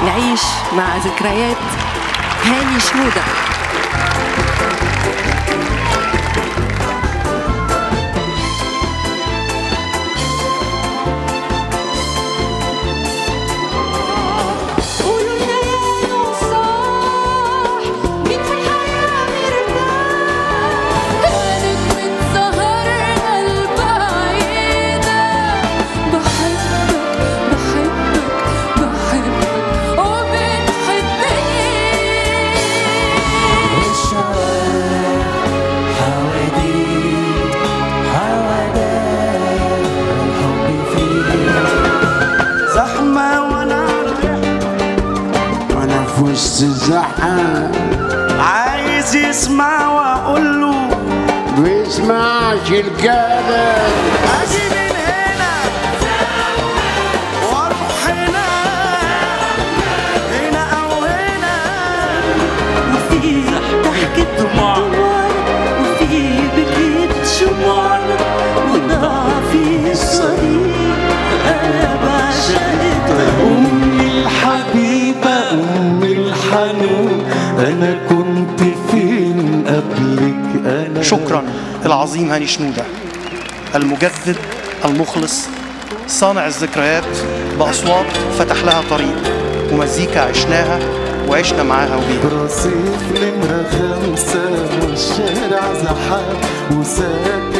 نعيش مع ذكريات هاني شنودة قولوا لنا يا نصاح مين في الحياة مرتاح كانت من سهرنا البعيدة بحبك بحبك بحبك وبتحبني الشوارع حواديت حواديت الحب فيه زحمة وانا رايح وانا في وسط الزحمه عايز يسمع واقول له بيسمعش الكلام اجي من هنا واروح هنا هنا او هنا وفي ضحكة دموع وفي بكيت شموع وضاع في الصديق أنا بعشقك أمي الحبيبة أمي الحنون أنا كنت فين قبلك أنا شكرا العظيم هاني شنودة المجدد المخلص صانع الذكريات بأصوات فتح لها طريق ومزيكا عشناها وعشنا معاها وبيها رصيف نمرة خمسة والشارع زحام وساكن